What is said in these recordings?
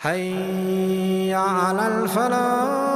حي على الفلاح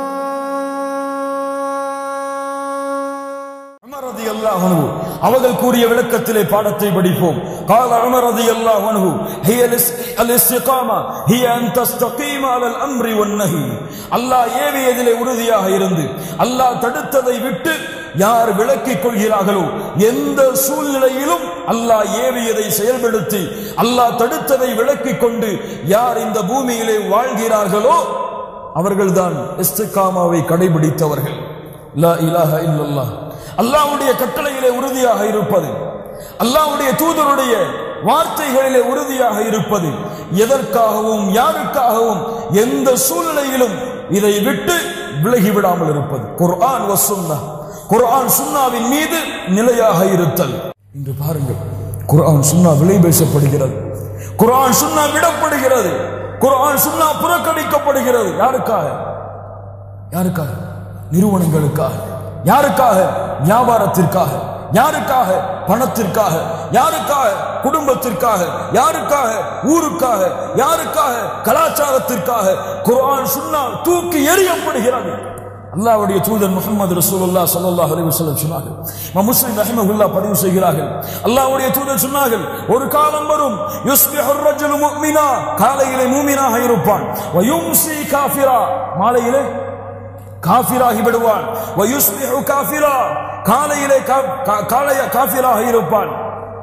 Umar ரலியல்லாஹு அன்ஹு அவர்கள் கூறிய விளக்கத்திலே பாடத்தை படிப்போம் قال عمر رضي الله عنه هي الاس- الاستقامه هي ان تستقيم على الامر والنهي அல்லாஹ் ஏவியதிலே உறுதியாக இருந்து அல்லாஹ் தடுத்ததை விட்டு யார் விலக்கிக் கொள்கிறார்களோ எந்த சூழ்நிலையிலும் அல்லாஹ் ஏவியதை செயல்படுத்தி அல்லாஹ் தடுத்ததை விலக்கிக் கொண்டு யார் இந்த பூமியிலே வாழ்கிறார்களோ அவர்கள்தான் இஸ்திகாமாவை கடைபிடித்தவர்கள் லா இலாஹ இல்லல்லாஹ் அல்லாஹ்வுடைய கட்டளையிலே உறுதியாக இருப்பது அல்லாஹ்வுடைய தூதருடைய வார்த்தைகளிலே உறுதியாக இருப்பது எதற்காகவும் யாருக்காகவும் எந்த சூழ்நிலையிலும் இதை விட்டு விலகி விடாமல் இருப்பது குர்ஆன் வசுன்னா குர்ஆன் சுன்னாவின் மீது நிலையாக இருத்தல் இன்று பாருங்கள் குர்ஆன் சுன்னா விலை பேசப்படுகிறது குர்ஆன் சுன்னா விடப்படுகிறது குர்ஆன் சுன்னா புறக்கணிக்கப்படுகிறது யாருக்காக யாருக்காக நிறுவனங்களுக்காக யாருக்காக வியாபாரத்திற்காக யாருக்காக பணத்திற்காக யாருக்காக குடும்பத்திற்காக யாருக்காக ஊருக்காக யாருக்காக கலாச்சாரத்திற்காக குர்ஆன் சுன்னா தூக்கி எறியப்படுகிறது அல்லாஹ்வுடைய தூதர் முகமது ரசூலுல்லாஹ் ஸல்லல்லாஹு அலைஹி வஸல்லம் சொன்னார்கள் இமாம் முஸ்லிம் ரஹிமஹுல்லாஹ் பதிவு செய்கிறார்கள் அல்லாஹ்வுடைய தூதர் சொன்னார்கள் ஒரு காலம் வரும் யுஸ்பிஹு الرجل முஃமினா காலையிலே மூமினாக இருப்பான் வ யும்சி காஃபிரா மாலையிலே காஃபிராகி விடுவான் வ யுஸ்பிஹு காஃபிரா காலையிலே கா- கா- காலைய காஃபிராக இருப்பான்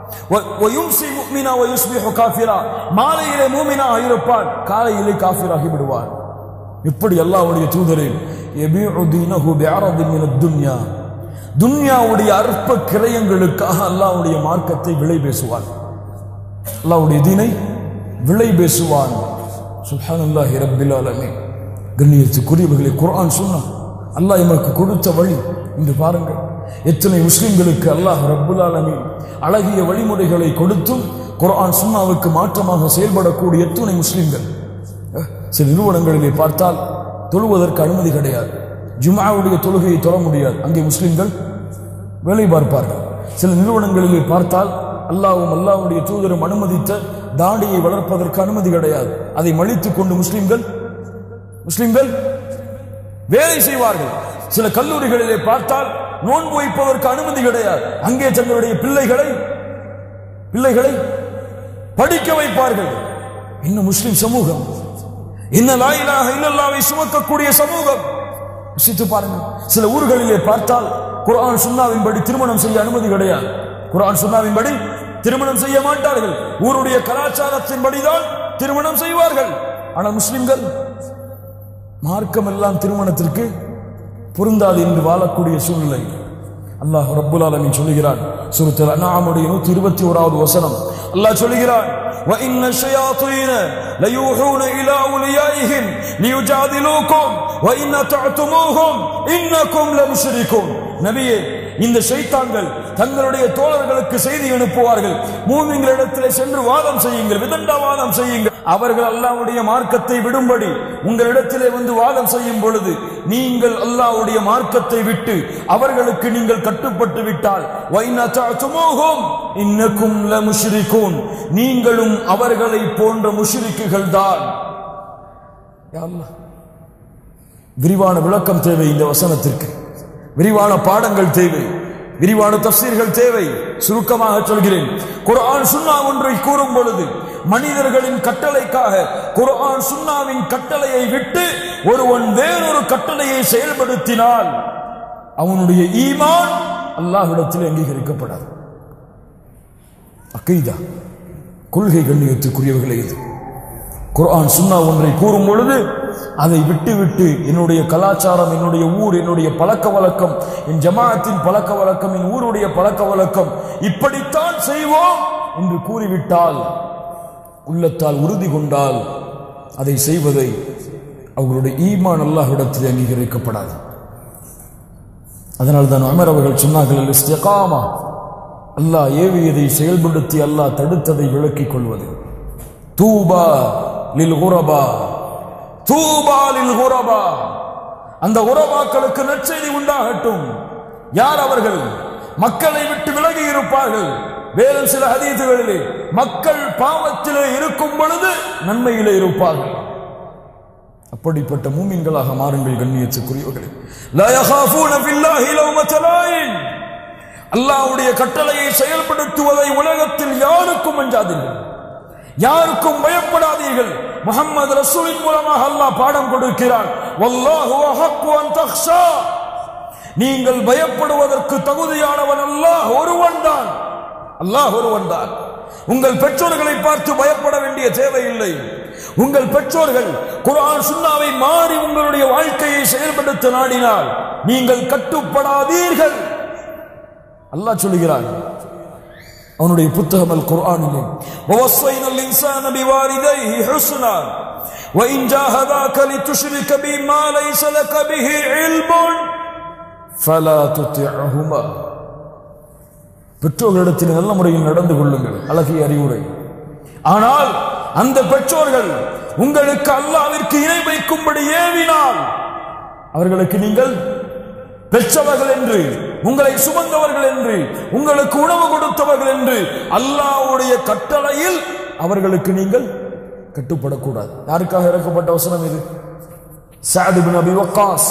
வ- வ யும்சி முஃமினா வ யுஸ்பிஹு காஃபிரா மாலையிலே மூமினாக இருப்பான் காலையிலே காஃபிராகி விடுவான் இப்படி அல்லாஹ்வுடைய தூதரே யபீஉ தீனஹு பிஅரதின் மினத் துன்யா துன்யாவுடைய அற்ப கிரயங்களுக்காக அல்லாஹ்வுடைய மார்க்கத்தை விலை பேசுவான் அல்லாஹ்வுடைய தீனை விலை பேசுவான் சுப்ஹானல்லாஹி ரப்பில் ஆலமீன் கண்ணியத்துக்குரியவர்களை குர்ஆன் சொன்னான் அல்லாஹ் எமக்கு கொடுத்த வழி இன்று பாருங்கள் எத்தனை முஸ்லிம்களுக்கு அல்லாஹ் ரப்புல் ஆலமீன் அழகிய வழிமுறைகளை கொடுத்தும் குர்ஆன் சுன்னாவுக்கு மாற்றமாக செயல்படக்கூடிய எத்தனை முஸ்லிம்கள் அஹ், சில நிறுவனங்களிலே பார்த்தால் தொழுவதற்கு அனுமதி கிடையாது ஜும்ஆவுடைய தொழுகையை தொழ முடியாது அங்கே முஸ்லிம்கள் வேலை பார்ப்பார்கள் சில நிறுவனங்களிலே பார்த்தால் அல்லாஹ்வும் அல்லாஹ்வுடைய தூதரும் அனுமதித்த தாடியை வளர்ப்பதற்கு அனுமதி கிடையாது அதை மழித்துக் கொண்டு முஸ்லிம்கள் முஸ்லிம்கள் வேலை செய்வார்கள் சில கல்லூரிகளிலே பார்த்தால் நோன்பு வைப்பதற்கு அனுமதி கிடையாது அங்கே தங்களுடைய பிள்ளைகளை பிள்ளைகளை படிக்க வைப்பார்கள் இன்னும் முஸ்லிம் சமூகம் இன்ன லாயிலாக இல்லல்லாவை சுமக்கக்கூடிய சமூகம் யோசித்து பாருங்கள் சில ஊர்களிலே பார்த்தால் குர்ஆன் சுன்னாவின்படி திருமணம் செய்ய அனுமதி கிடையாது குர்ஆன் சுன்னாவின்படி திருமணம் செய்ய மாட்டார்கள் ஊருடைய கலாச்சாரத்தின்படிதான் திருமணம் செய்வார்கள் ஆனால் முஸ்லிம்கள் மார்க்கம் எல்லாம் திருமணத்திற்கு பொருந்தாது என்று வாழக்கூடிய சூழ்நிலை அல்லாஹ் ரப்புல் ஆலமீன் சொல்லுகிறான் சூரத்துல் அன்ஆமுடைய 121 ஓராவது வசனம் அல்லாஹ் சொல்லுகிறான் وَإِنَّ الشَّيَاطِينَ لَيُوحُونَ إِلَى أَوْلِيَائِهِمْ لِيُجَادِلُوكُمْ وَإِنَّ تَعْتُمُوهُمْ إِنَّكُمْ لَمُشْرِكُونَ நபியே இந்த ஷைத்தான்கள் தங்களுடைய தோழர்களுக்கு செய்தி அனுப்புவார்கள் மூமிங்களிடத்திலே சென்று வாதம் செய்யுங்கள் விதண்டாவாதம் செய்யுங்கள் அவர்கள் அல்லாஹ்வுடைய மார்க்கத்தை விடும்படி உங்களிடத்திலே வந்து வாதம் செய்யும் பொழுது நீங்கள் அல்லாஹ்வுடைய மார்க்கத்தை விட்டு அவர்களுக்கு நீங்கள் கட்டுப்பட்டு விட்டால் வைனா தஅதுமூஹும் இன்னக்கும் லமுஷ்ரிகூன் நீங்களும் அவர்களை போன்ற முஷ்ரிக்குகள் தான் யா அல்லாஹ் விரிவான விளக்கம் தேவை இந்த வசனத்திற்கு விரிவான பாடங்கள் தேவை விரிவான தப்சீர்கள் தேவை சுருக்கமாக சொல்கிறேன் குர்ஆன் சுன்னா ஒன்றை கூறும் பொழுது மனிதர்களின் கட்டளைக்காக குர்ஆன் சுன்னாவின் கட்டளையை விட்டு ஒருவன் வேறொரு கட்டளையை செயல்படுத்தினால் அவனுடைய ஈமான் அல்லாஹ்விடத்தில் அங்கீகரிக்கப்படாது அக்கைதா கொள்கை கண்ணியத்துக்குரியவர்களே இது குர்ஆன் சுன்னா ஒன்றை கூறும் பொழுது அதை விட்டு விட்டு என்னுடைய கலாச்சாரம் என்னுடைய ஊர் என்னுடைய பழக்க வழக்கம் என் ஜமாஅத்தின் பழக்க வழக்கம் என் ஊருடைய பழக்க வழக்கம் இப்படித்தான் செய்வோம் என்று கூறிவிட்டால் உள்ளத்தால் உறுதி கொண்டால் அதை செய்வதை அவர்களுடைய ஈமான் அல்லாஹ்விடத்தில் அங்கீகரிக்கப்படாது அதனால் தான் அமர் அவர்கள் சொன்னார்கள் இஸ்திகாமா அல்லாஹ் ஏவியதை செயல்படுத்தி அல்லாஹ் தடுத்ததை விளக்கிக் கொள்வது தூபா லில் குரபா தூபா லில் குரபா அந்த உறவாக்களுக்கு நற்செய்தி உண்டாகட்டும் யார் அவர்கள் மக்களை விட்டு விலகி இருப்பார்கள் வேறு சில ஹதீதுகளிலே மக்கள் பாவத்திலே இருக்கும் பொழுது நன்மையிலே இருப்பார்கள் அப்படிப்பட்ட மூமின்களாக மாறுங்கள் கண்ணியத்துக்குரியவர்களே லா யகாஃபூன பில்லாஹி லௌமத லாயின் அல்லாஹ்வுடைய கட்டளையை செயல்படுத்துவதை உலகத்தில் யாருக்கும் அஞ்சாதீர்கள் யாருக்கும் பயப்படாதீர்கள் முஹம்மது ரசூலின் மூலமாக அல்லாஹ் பாடம் கொடுக்கிறான் வல்லாஹு அஹக்கு அன் தக்ஷா நீங்கள் பயப்படுவதற்கு தகுதியானவன் அல்லாஹ் ஒருவன் தான் அல்லாஹ் ஒருவன் தான் உங்கள் பெற்றோர்களை பார்த்து பயப்பட வேண்டிய தேவையில்லை உங்கள் பெற்றோர்கள் குர்ஆன் சுன்னாவை மாறி உங்களுடைய வாழ்க்கையை செயல்படுத்த நாடினால் நீங்கள் கட்டுப்படாதீர்கள் அல்லாஹ் சொல்லுகிறான் அவனுடைய புத்தகம் அல் குர்ஆனிலே وَوَصَّيْنَا الْإِنسَانَ بِوَالِدَيْهِ حُسْنًا وَإِنْ جَاهَدَاكَ لِتُشْرِكَ بِي مَا لَيْسَ لَكَ بِهِ عِلْمٌ فَلَا تُطِعْهُمَا பெற்றோர்களிடத்தில் நல்ல முறையில் நடந்து கொள்ளுங்கள் அழகிய அறிவுரை ஆனால் அந்த பெற்றோர்கள் உங்களுக்கு அல்லாவிற்கு இணை வைக்கும்படி ஏவினால் அவர்களுக்கு நீங்கள் பெற்றவர்கள் என்று உங்களை சுமந்தவர்கள் என்று உங்களுக்கு உணவு கொடுத்தவர்கள் என்று அல்லாஹ்வுடைய கட்டளையில் அவர்களுக்கு நீங்கள் கட்டுப்படக்கூடாது யாருக்காக இறக்கப்பட்ட வசனம் இது சாது பின் அபி வக்காஸ்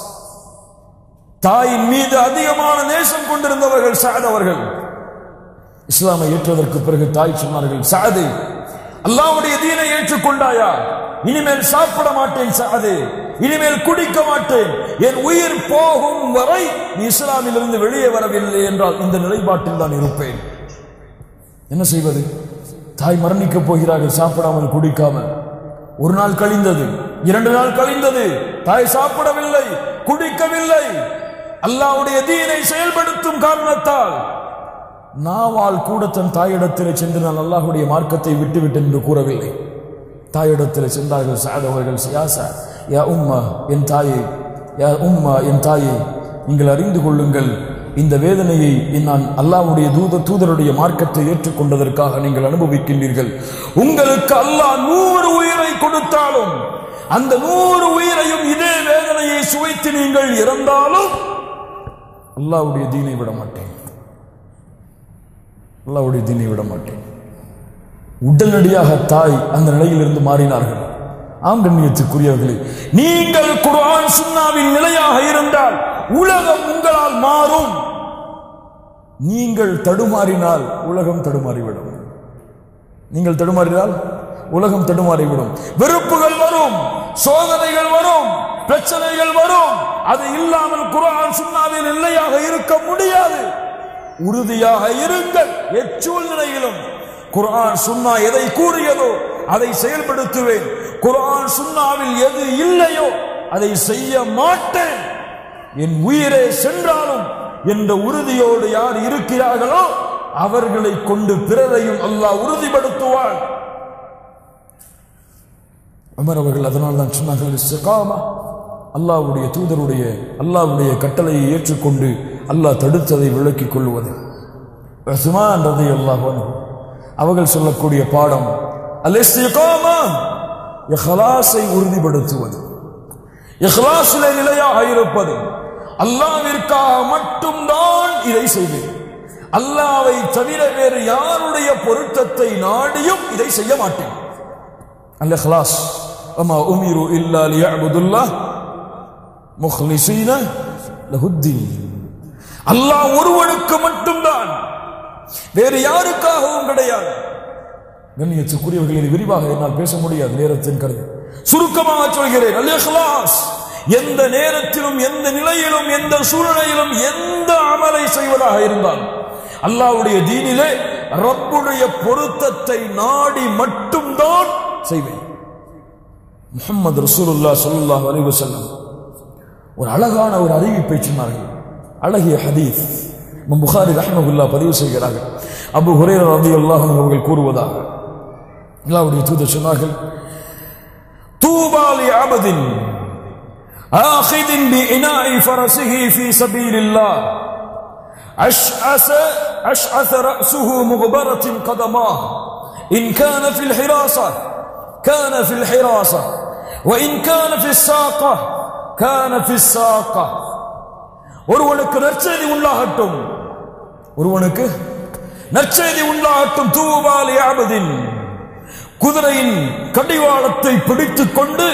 தாயின் மீது அதிகமான நேசம் கொண்டிருந்தவர்கள் சாத் அவர்கள் இஸ்லாமை ஏற்றதற்கு பிறகு தாய் சொன்னார்கள் சாது அல்லாஹ்வுடைய தீனை ஏற்றுக்கொண்டாயா இனிமேல் சாப்பிட மாட்டேன் சாது இனிமேல் குடிக்க மாட்டேன் என் உயிர் போகும் வரை நீ இஸ்லாமிலிருந்து வெளியே வரவில்லை என்றால் இந்த நிலைப்பாட்டில் தான் இருப்பேன் என்ன செய்வது தாய் மரணிக்கப் போகிறார்கள் சாப்பிடாமல் குடிக்காமல் ஒரு நாள் கழிந்தது இரண்டு நாள் கழிந்தது தாய் சாப்பிடவில்லை குடிக்கவில்லை அல்லாஹ்வுடைய தீனை செயல்படுத்தும் காரணத்தால் நாவால் கூட தன் தாயிடத்தில் சென்று நான் அல்லாஹ்வுடைய மார்க்கத்தை விட்டுவிட்டேன் என்று கூறவில்லை தாயிடத்தில் சென்றார்கள் சாத் அவர்கள் யா சார் யா உம்மா என் தாயே யா உம்மா என் தாயே நீங்கள் அறிந்து கொள்ளுங்கள் இந்த வேதனையை நான் அல்லாஹ்வுடைய தூத தூதருடைய மார்க்கத்தை ஏற்றுக்கொண்டதற்காக நீங்கள் அனுபவிக்கின்றீர்கள் உங்களுக்கு அல்லாஹ் நூறு உயிரை கொடுத்தாலும் அந்த நூறு உயிரையும் இதே வேதனையை சுவைத்து நீங்கள் இறந்தாலும் அல்லாஹ்வுடைய தீனை விட மாட்டேன் அல்லாஹ்வுடைய தீனை விட மாட்டேன் உடனடியாக தாய் அந்த நிலையிலிருந்து மாறினார்கள் ஆம் கண்ணியத்துக்குரியவர்களே நீங்கள் குர்ஆன் சுன்னாவின் நிலையாக இருந்தால் உலகம் உங்களால் மாறும் நீங்கள் தடுமாறினால் உலகம் தடுமாறிவிடும் நீங்கள் தடுமாறினால் உலகம் தடுமாறிவிடும் வெறுப்புகள் வரும் சோதனைகள் வரும் பிரச்சனைகள் வரும் அது இல்லாமல் குர்ஆன் சுன்னாவில் நிலையாக இருக்க முடியாது உறுதியாக இருங்கள் எச்சூழ்நிலையிலும் குர்ஆன் சுன்னா எதை கூறியதோ அதை செயல்படுத்துவேன் குர்ஆன் சுன்னாவில் எது இல்லையோ அதை செய்ய மாட்டேன் என் உயிரே சென்றாலும் என்ற உறுதியோடு யார் இருக்கிறார்களோ அவர்களை கொண்டு பிறரையும் அல்லாஹ் உறுதிப்படுத்துவார் உமர் அவர்கள் அதனால் தான் சொன்னார்கள் இஸ்திகாமா அல்லாஹ்வுடைய தூதருடைய அல்லாஹ்வுடைய கட்டளையை ஏற்றுக்கொண்டு அல்லாஹ் தடுத்ததை விளக்கிக் கொள்வது உஸ்மான் ரலியல்லாஹு அன்ஹு அவர்கள் சொல்லக்கூடிய பாடம் அல் இஸ்திகாமா இஹ்லாஸை உறுதிப்படுத்துவது இஹ்லாஸிலே நிலையாக இருப்பது அல்லாவிற்காக மட்டும்தான் இதை செய்வேன் அல்லாவை தவிர வேறு யாருடைய பொருத்தத்தை நாடியும் இதை செய்ய மாட்டேன் அல் இஹ்லாஸ் அமா உமிரு இல்லா லியஅபுதுல்லாஹ் முஹ்லிஸீன லஹுத்தீன் அல்லாஹ் ஒருவனுக்கு மட்டும்தான் வேறு யாருக்காகவும் கிடையாது கண்ணியத்துக்குரியவர்களில் விரிவாக என்னால் பேச முடியாது நேரத்தின் கருது சுருக்கமாக சொல்கிறேன் அல் இஹ்லாஸ் எந்த நேரத்திலும் எந்த நிலையிலும் எந்த சூழ்நிலையிலும் எந்த அமலை செய்வதாக இருந்தாலும் அல்லாஹ்வுடைய தீனிலே ரப்புடைய பொருத்தத்தை நாடி மட்டும்தான் செய்வேன் முஹம்மது ரசூலுல்லாஹ் ஸல்லல்லாஹு அலைஹி வஸல்லம் ஒரு அழகான ஒரு அறிவிப்பை சொன்னார்கள் அழகிய ஹதீஸ் இமாம் புகாரி ரஹ்மகுல்லா பதிவு செய்கிறார்கள் அபு ஹுரைரா ரலியல்லாஹு அன்ஹு அவர்கள் கூறுவதாக அல்லாஹ்வுடைய தூதர் சொன்னார்கள் தூபா லி அபதின் آخذ بإناء فرسه في سبيل الله أشعث أشعث رأسه مغبرة قدماه إن كان في الحراسة كان في الحراسة وإن كان في الساقة كان في الساقة ஒருவனுக்கு நற்செய்தி உண்டாகட்டும் ஒருவனுக்கு நற்செய்தி உண்டாகட்டும் தூபாலி ஆபதின் குதிரையின் கடிவாளத்தை பிடித்துக் கொண்டு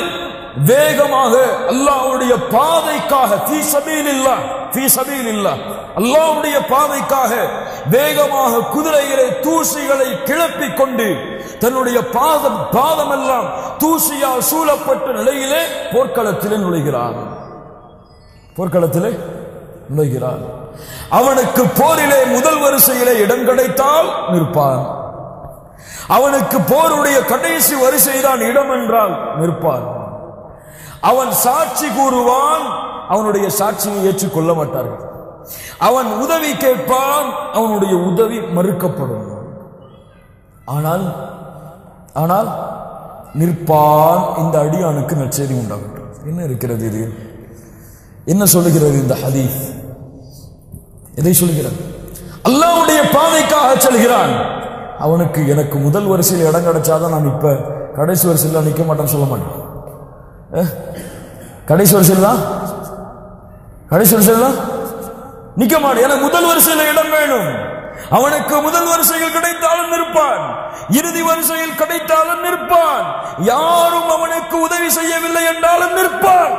வேகமாக அல்லாஹ்வுடைய பாதைக்காக ஃபீ சபீலில்லாஹ் ஃபீ சபீலில்லாஹ் அல்லாஹ்வுடைய பாதைக்காக வேகமாக குதிரைகளை தூசிகளை கிளப்பிக் கொண்டு தன்னுடைய பாதம் பாதமெல்லாம் தூசியால் சூழப்பட்ட நிலையிலே போர்க்களத்திலே நுழைகிறார் போர்க்களத்திலே நுழைகிறார் அவனுக்கு போரிலே முதல் வரிசையிலே இடம் கிடைத்தால் நிற்பான் அவனுக்கு போருடைய கடைசி வரிசைதான் இடம் என்றால் நிற்பான் அவன் சாட்சி கூறுவான் அவனுடைய சாட்சியை ஏற்றுக்கொள்ள மாட்டார்கள் அவன் உதவி கேட்பான் அவனுடைய உதவி மறுக்கப்படும் ஆனால் ஆனால் நிற்பான் இந்த அடியானுக்கு நற்செய்தி உண்டாகட்டும் என்ன இருக்கிறது இது என்ன சொல்லுகிறது இந்த ஹதீஸ் எதை சொல்கிறது அல்லாஹ்வுடைய பாதைக்காக செல்கிறான் அவனுக்கு எனக்கு முதல் வரிசையில் இடம் கிடைச்சாதான் நான் இப்ப கடைசி வரிசையில் நிற்க மாட்டேன்னு சொல்ல மாட்டேன் அஹ்? கடைசி வரிசையில் தான் கடைசி வரிசையில் தான் நிக்க மாட்டேன் எனக்கு முதல் வரிசையில் இடம் வேணும் அவனுக்கு முதல் வரிசையில் கிடைத்தாலும் நிற்பான் இறுதி வரிசையில் கிடைத்தாலும் நிற்பான் யாரும் அவனுக்கு உதவி செய்யவில்லை என்றாலும் நிற்பான்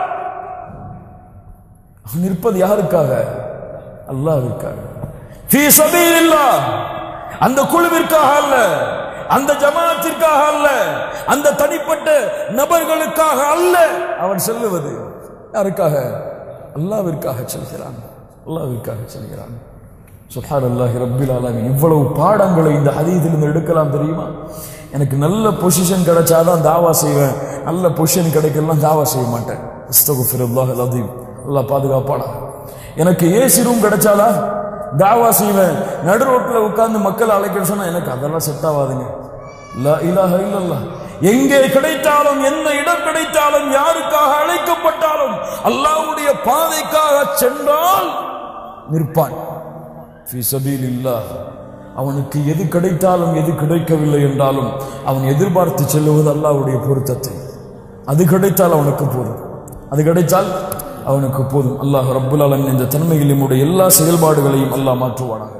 அவன் நிற்பது யாருக்காக அல்லாஹ்விற்காக ஃபீ சபீலில்லாஹ் அந்த குழுவிற்காக அல்ல அந்த ஜமாத்திற்காக அல்ல அந்த தனிப்பட்ட நபர்களுக்காக அல்ல அவன் செல்லுவது யாருக்காக அல்லாஹ்விற்காக செல்கிறான் அல்லாஹ்விற்காக செல்கிறான் சுஹான் அல்லாஹி ரப்பில் ஆலமீன் இவ்வளவு பாடங்களை இந்த ஹதீதிலிருந்து எடுக்கலாம் தெரியுமா எனக்கு நல்ல பொசிஷன் கிடைச்சாதான் தாவா செய்வேன் நல்ல பொசிஷன் கிடைக்கலாம் தாவா செய்ய மாட்டேன் அஸ்தகுஃபிருல்லாஹ் அலதீம் அல்லாஹ் பாதுகாப்பானா எனக்கு ஏசி ரூம் கிடைச்சாதா தாவா செய்வேன் நடு ரோட்ல உட்கார்ந்து மக்கள் அழைக்க சொன்னா எனக்கு அதெல்லாம் செட் ஆகாதுங்க லா இலாஹ இல்லல்லாஹ் எங்கே கிடைத்தாலும் என்ன இடம் கிடைத்தாலும் யாருக்காக அழைக்கப்பட்டாலும் அல்லாஹ்வுடைய பாதைக்காக சென்றால் நிற்பான் ஃபீ சபீலில்லாஹ் அவனுக்கு எது கிடைத்தாலும் எது கிடைக்கவில்லை என்றாலும் அவன் எதிர்பார்த்து செல்லுவது அல்லாஹ்வுடைய பொருத்தத்தை அது கிடைத்தால் அவனுக்கு போதும் அது கிடைத்தால் அவனுக்கு போதும் அல்லாஹ் ரப்புல் ஆலமீன் இந்த தன்மையில் நம்முடைய எல்லா செயல்பாடுகளையும் அல்லாஹ் மாற்றுவானாக